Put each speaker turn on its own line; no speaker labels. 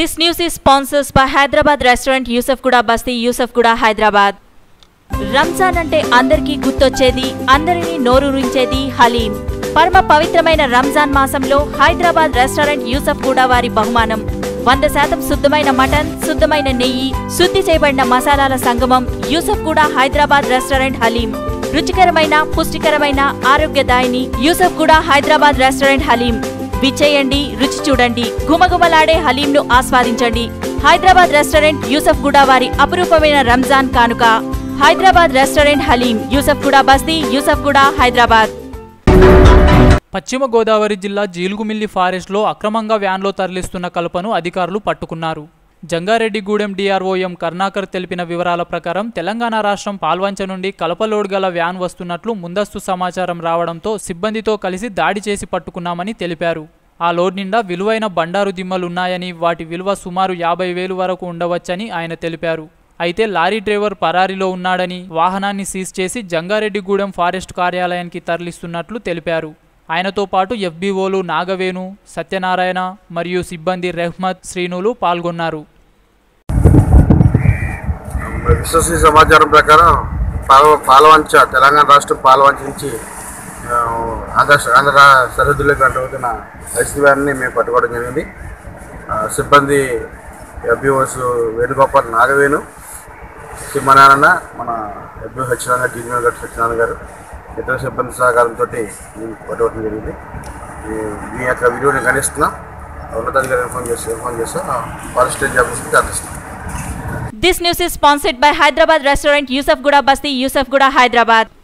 This news is sponsored by Hyderabad restaurant Yusuf Kuda Basti, Yusuf Kuda, Hyderabad. Ramzan అంటే అందరికీ గుర్తొచ్చేది అందరినీ నోరూరించేది హలీం పరమ పవిత్రమైన రంజాన్ మాసంలో హైదరాబాద్ రెస్టారెంట్ యూసఫ్ కూడా వారి బహుమానం వంద శాతం శుద్ధమైన మటన్ శుద్ధమైన నెయ్యి శుద్ధి చేయబడిన మసాలాల సంగమం యూసఫ్ కూడా హైదరాబాద్ రెస్టారెంట్ హలీం రుచికరమైన పుష్టికరమైన ఆరోగ్యదాయిని యూసఫ్ కూడా హైదరాబాద్ రెస్టారెంట్ హలీం విచ్చేయండి రుచి చూడండి గుమగుమలాడే హలీంను ఆస్వాదించండి హైదరాబాద్ రెస్టారెంట్ యూసఫ్ కూడా వారి అపురూపమైన రంజాన్ కానుక హైదరాబాద్ రెస్టారెంట్ హలీం యూసఫ్ కూడా బస్తీ యూసఫ్ కూడా హైదరాబాద్
పశ్చిమ గోదావరి జిల్లా జీలుగుమిల్లి ఫారెస్ట్లో అక్రమంగా వ్యాన్లో తరలిస్తున్న కలపను అధికారులు పట్టుకున్నారు జంగారెడ్డిగూడెం డిఆర్ఓఎం కర్ణాకర్ తెలిపిన వివరాల ప్రకారం తెలంగాణ రాష్ట్రం పాల్వంచ నుండి కలప లోడ్ గల వ్యాన్ వస్తున్నట్లు ముందస్తు సమాచారం రావడంతో సిబ్బందితో కలిసి దాడి చేసి పట్టుకున్నామని తెలిపారు ఆ లోడ్ నిండా విలువైన బండారు దిమ్మలున్నాయని వాటి విలువ సుమారు యాభై వేలు వరకు ఉండవచ్చని ఆయన తెలిపారు అయితే లారీ డ్రైవర్ పరారీలో ఉన్నాడని వాహనాన్ని సీజ్ చేసి జంగారెడ్డిగూడెం ఫారెస్ట్ కార్యాలయానికి తరలిస్తున్నట్లు తెలిపారు ఆయనతో పాటు ఎఫ్బీఓలు నాగవేణు సత్యనారాయణ మరియు సిబ్బంది రెహ్మత్ శ్రీనులు పాల్గొన్నారు
విశ్వసనీయ సమాచారం ప్రకారం పాల పాలవంచ తెలంగాణ రాష్ట్రం పాలవంచ నుంచి ఆ, ఆంధ్ర ఆంధ్ర సరిహద్దులోకి అడ్డవుతున్న ఐసీ వ్యాన్ని మేము పట్టుకోవడం జరిగింది ఆ, సిబ్బంది ఎఫ్బిఓస్ వేణుగోపాల్ నాగవేణు సింహనారాయణ మన ఎఫ్బిఓ సత్యనారాయణ డీజీఎల్ గారు సత్యనారాయణ గారు ఇతర సిబ్బంది సహకారంతో మేము పట్టుకోవడం జరిగింది ఈ- మీ యొక్క వీడియోని గణిస్తున్నాం ఉన్నతాధికారి ఇన్ఫార్మ్ చేస్తాం ఇన్ఫార్మ్ చేస్తాం ఫారెస్ట్ రేంజ్ ఆఫీస్కి తరలిస్తాం
this news is sponsored by Hyderabad restaurant Yusuf కూడా బస్తీ యూసఫ్ కూడా హైదరాబాద్